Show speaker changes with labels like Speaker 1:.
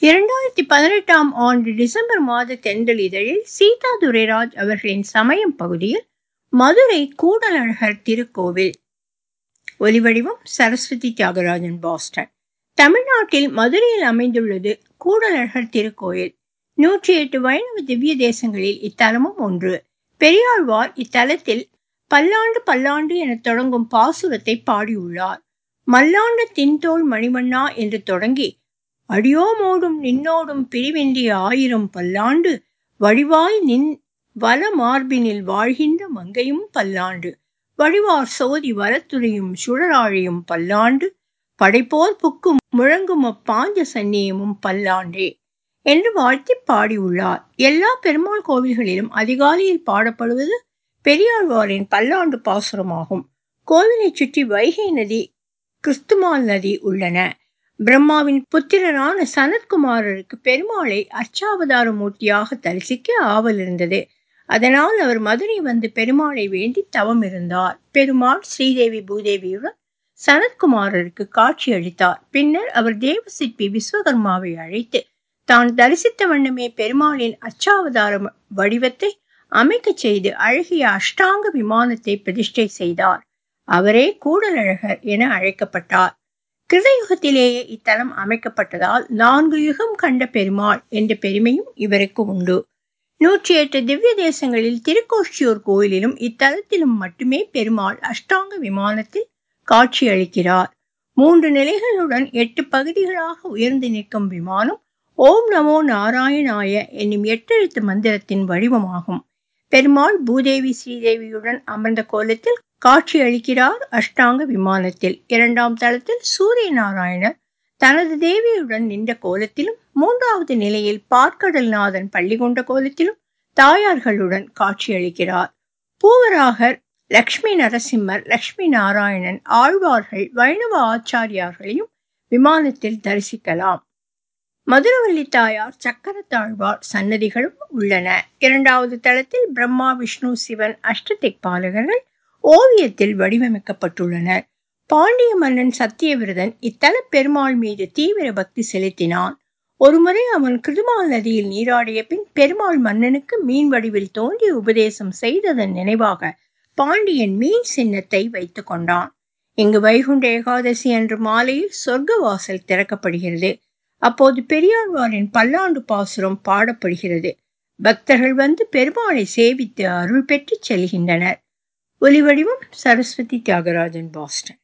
Speaker 1: இரண்டாயிரத்தி பதினெட்டாம் ஆண்டு டிசம்பர் மாத தென்றலிதழில் சீதா துரைராஜ் அவர்களின் சமயம் பகுதியில் மதுரை கூடலழகர் திருக்கோவில் ஒலிவடிவம் சரஸ்வதி தியாகராஜன் பாஸ்டன் தமிழ்நாட்டில் மதுரையில் அமைந்துள்ளது கூடலழகர் திருக்கோயில் நூற்றி எட்டு வைணவ திவ்ய தேசங்களில் இத்தலமும் ஒன்று பெரியாழ்வார் இத்தலத்தில் பல்லாண்டு பல்லாண்டு என தொடங்கும் பாசுரத்தை பாடியுள்ளார் மல்லாண்ட தின்தோள் மணிமண்ணா என்று தொடங்கி அடியோமோடும் நின்னோடும் பிரிவின்றி ஆயிரம் பல்லாண்டு வடிவாய் நின் வல மார்பினில் வாழ்கின்ற மங்கையும் பல்லாண்டு வழிவார் சோதி வரத்துறையும் சுழராழியும் பல்லாண்டு படைப்போர் புக்கும் முழங்கும் அப்பாஞ்ச சன்னியமும் பல்லாண்டே என்று வாழ்த்தி பாடியுள்ளார் எல்லா பெருமாள் கோவில்களிலும் அதிகாலையில் பாடப்படுவது பெரியாழ்வாரின் பல்லாண்டு பாசுரமாகும் கோவிலை சுற்றி வைகை நதி கிறிஸ்துமால் நதி உள்ளன பிரம்மாவின் புத்திரரான சனத்குமாரருக்கு பெருமாளை அர்ச்சாவதார மூர்த்தியாக தரிசிக்க ஆவல் இருந்தது அதனால் அவர் மதுரை வந்து பெருமாளை வேண்டி தவம் இருந்தார் பெருமாள் ஸ்ரீதேவி பூதேவியுடன் சனத்குமாரருக்கு காட்சி அளித்தார் பின்னர் அவர் தேவசிற்பி விஸ்வகர்மாவை அழைத்து தான் தரிசித்த வண்ணமே பெருமாளின் அச்சாவதார வடிவத்தை அமைக்க செய்து அழகிய அஷ்டாங்க விமானத்தை பிரதிஷ்டை செய்தார் அவரே கூடலழகர் என அழைக்கப்பட்டார் கிருதயுகத்திலேயே இத்தலம் அமைக்கப்பட்டதால் நான்கு யுகம் கண்ட பெருமாள் என்ற பெருமையும் இவருக்கு உண்டு நூற்றி எட்டு திவ்ய தேசங்களில் திருக்கோஷ்டியூர் கோயிலிலும் இத்தலத்திலும் மட்டுமே பெருமாள் அஷ்டாங்க விமானத்தில் காட்சியளிக்கிறார் மூன்று நிலைகளுடன் எட்டு பகுதிகளாக உயர்ந்து நிற்கும் விமானம் ஓம் நமோ நாராயணாய என்னும் எட்டெழுத்து மந்திரத்தின் வடிவமாகும் பெருமாள் பூதேவி ஸ்ரீதேவியுடன் அமர்ந்த கோலத்தில் காட்சி அளிக்கிறார் அஷ்டாங்க விமானத்தில் இரண்டாம் தளத்தில் சூரிய நாராயணர் தனது தேவியுடன் நின்ற கோலத்திலும் மூன்றாவது நிலையில் பார்க்கடல்நாதன் பள்ளி கொண்ட கோலத்திலும் தாயார்களுடன் காட்சியளிக்கிறார் பூவராகர் லக்ஷ்மி நரசிம்மர் லக்ஷ்மி நாராயணன் ஆழ்வார்கள் வைணவ ஆச்சாரியார்களையும் விமானத்தில் தரிசிக்கலாம் மதுரவல்லி தாயார் சக்கரத்தாழ்வார் சன்னதிகளும் உள்ளன இரண்டாவது தளத்தில் பிரம்மா விஷ்ணு சிவன் அஷ்டதிக்பாலகர்கள் ஓவியத்தில் வடிவமைக்கப்பட்டுள்ளனர் பாண்டிய மன்னன் சத்தியவிரதன் இத்தல பெருமாள் மீது தீவிர பக்தி செலுத்தினான் ஒருமுறை அவன் கிருதுமால் நதியில் நீராடிய பின் பெருமாள் மன்னனுக்கு மீன் வடிவில் தோன்றி உபதேசம் செய்ததன் நினைவாக பாண்டியன் மீன் சின்னத்தை வைத்துக் கொண்டான் இங்கு வைகுண்ட ஏகாதசி அன்று மாலையில் சொர்க்க வாசல் திறக்கப்படுகிறது அப்போது பெரியாழ்வாரின் பல்லாண்டு பாசுரம் பாடப்படுகிறது பக்தர்கள் வந்து பெருமாளை சேவித்து அருள் பெற்று செல்கின்றனர் ஒலிவடிவம் சரஸ்வதி தியாகராஜன் பாஸ்டன்